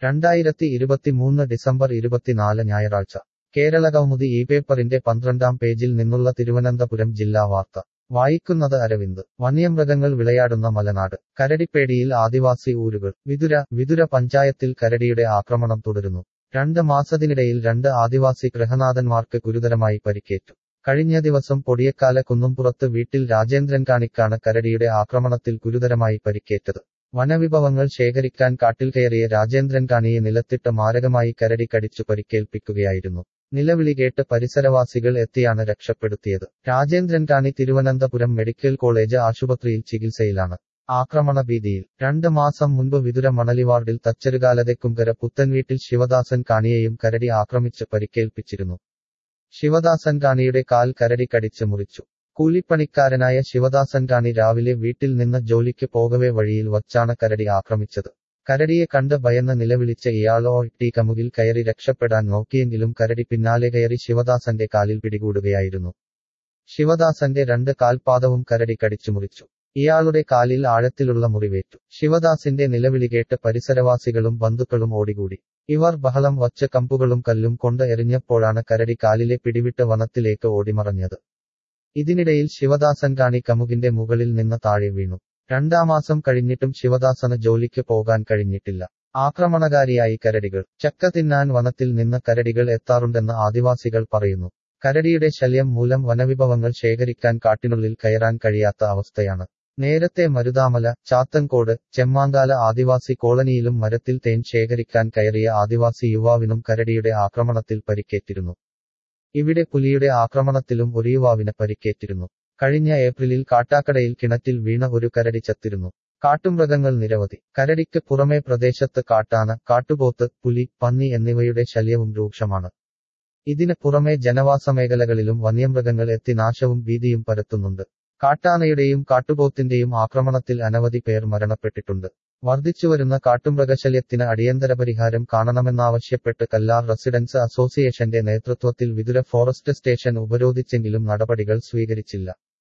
രണ്ടായിരത്തി ഇരുപത്തിമൂന്ന് ഡിസംബർ ഇരുപത്തിനാല് ഞായറാഴ്ച കേരള കൗമുദി ഈ പേപ്പറിന്റെ പന്ത്രണ്ടാം പേജിൽ നിന്നുള്ള തിരുവനന്തപുരം ജില്ലാ വാർത്ത വായിക്കുന്നത് അരവിന്ദ് വന്യമൃഗങ്ങൾ വിളയാടുന്ന മലനാട് കരടിപ്പേടിയിൽ ആദിവാസി ഊരുകൾ വിതുര വിതുര പഞ്ചായത്തിൽ കരടിയുടെ ആക്രമണം തുടരുന്നു രണ്ട് മാസത്തിനിടയിൽ രണ്ട് ആദിവാസി ഗൃഹനാഥന്മാർക്ക് ഗുരുതരമായി പരിക്കേറ്റു കഴിഞ്ഞ ദിവസം പൊടിയക്കാല കുന്നുംപുറത്ത് വീട്ടിൽ രാജേന്ദ്രൻ കാണിക്കാണ് കരടിയുടെ ആക്രമണത്തിൽ ഗുരുതരമായി പരിക്കേറ്റത് വനവിഭവങ്ങൾ ശേഖരിക്കാൻ കാട്ടിൽ കയറിയ രാജേന്ദ്രൻ കാണിയെ നിലത്തിട്ട് മാരകമായി കരടി കടിച്ചു പരിക്കേൽപ്പിക്കുകയായിരുന്നു നിലവിളി കേട്ട് പരിസരവാസികൾ എത്തിയാണ് രക്ഷപ്പെടുത്തിയത് രാജേന്ദ്രൻ കാണി തിരുവനന്തപുരം മെഡിക്കൽ കോളേജ് ആശുപത്രിയിൽ ചികിത്സയിലാണ് ആക്രമണ ഭീതിയിൽ രണ്ട് മാസം മുൻപ് വിതുര മണലിവാർഡിൽ തച്ചരുകാലതയ്ക്കുംകര പുത്തൻവീട്ടിൽ ശിവദാസൻ കാണിയെയും കരടി ആക്രമിച്ച് പരിക്കേൽപ്പിച്ചിരുന്നു ശിവദാസൻ കാണിയുടെ കാൽ കരടി കടിച്ച് മുറിച്ചു കൂലിപ്പണിക്കാരനായ ശിവദാസൻ കാണി രാവിലെ വീട്ടിൽ നിന്ന് ജോലിക്ക് പോകവേ വഴിയിൽ വച്ചാണ് കരടി ആക്രമിച്ചത് കരടിയെ കണ്ട് ഭയന്ന് നിലവിളിച്ച ഇയാളോ ഇട്ടി കമുകിൽ കയറി രക്ഷപ്പെടാൻ നോക്കിയെങ്കിലും കരടി പിന്നാലെ കയറി ശിവദാസന്റെ കാലിൽ പിടികൂടുകയായിരുന്നു ശിവദാസന്റെ രണ്ട് കാൽപാദവും കരടി കടിച്ചു മുറിച്ചു ഇയാളുടെ കാലിൽ ആഴത്തിലുള്ള മുറിവേറ്റു ശിവദാസിന്റെ നിലവിളി കേട്ട് പരിസരവാസികളും ബന്ധുക്കളും ഓടികൂടി ഇവർ ബഹളം വച്ച് കമ്പുകളും കല്ലും കൊണ്ട് എറിഞ്ഞപ്പോഴാണ് കരടി കാലിലെ പിടിവിട്ട് വനത്തിലേക്ക് ഓടിമറഞ്ഞത് ഇതിനിടയിൽ ശിവദാസൻ കാണി കമുകിന്റെ മുകളിൽ നിന്ന് താഴെ വീണു രണ്ടാം മാസം കഴിഞ്ഞിട്ടും ശിവദാസന് ജോലിക്ക് പോകാൻ കഴിഞ്ഞിട്ടില്ല ആക്രമണകാരിയായി കരടികൾ ചക്ക തിന്നാൻ വനത്തിൽ നിന്ന് കരടികൾ എത്താറുണ്ടെന്ന് ആദിവാസികൾ പറയുന്നു കരടിയുടെ ശല്യം മൂലം വനവിഭവങ്ങൾ ശേഖരിക്കാൻ കാട്ടിനുള്ളിൽ കയറാൻ കഴിയാത്ത അവസ്ഥയാണ് നേരത്തെ മരുതാമല ചാത്തൻകോട് ചെമ്മാങ്കാല ആദിവാസി കോളനിയിലും മരത്തിൽ തേൻ ശേഖരിക്കാൻ കയറിയ ആദിവാസി യുവാവിനും കരടിയുടെ ആക്രമണത്തിൽ പരിക്കേറ്റിരുന്നു ഇവിടെ പുലിയുടെ ആക്രമണത്തിലും ഒരു യുവാവിന് പരിക്കേറ്റിരുന്നു കഴിഞ്ഞ ഏപ്രിലിൽ കാട്ടാക്കടയിൽ കിണറ്റിൽ വീണ ഒരു കരടി ചത്തിരുന്നു കാട്ടുമൃഗങ്ങൾ നിരവധി കരടിക്ക് പുറമെ പ്രദേശത്ത് കാട്ടാന കാട്ടുപോത്ത് പുലി പന്നി എന്നിവയുടെ ശല്യവും രൂക്ഷമാണ് ഇതിന് പുറമെ ജനവാസ മേഖലകളിലും വന്യമൃഗങ്ങൾ എത്തി നാശവും ഭീതിയും പരത്തുന്നുണ്ട് കാട്ടാനയുടെയും കാട്ടുപോത്തിന്റെയും ആക്രമണത്തിൽ അനവധി പേർ മരണപ്പെട്ടിട്ടുണ്ട് വർദ്ധിച്ചുവരുന്ന കാട്ടുമൃഗശല്യത്തിന് അടിയന്തര പരിഹാരം കാണണമെന്നാവശ്യപ്പെട്ട് കല്ലാർ റെസിഡൻസ് അസോസിയേഷന്റെ നേതൃത്വത്തിൽ വിതുര ഫോറസ്റ്റ് സ്റ്റേഷൻ ഉപരോധിച്ചെങ്കിലും നടപടികൾ സ്വീകരിച്ചില്ല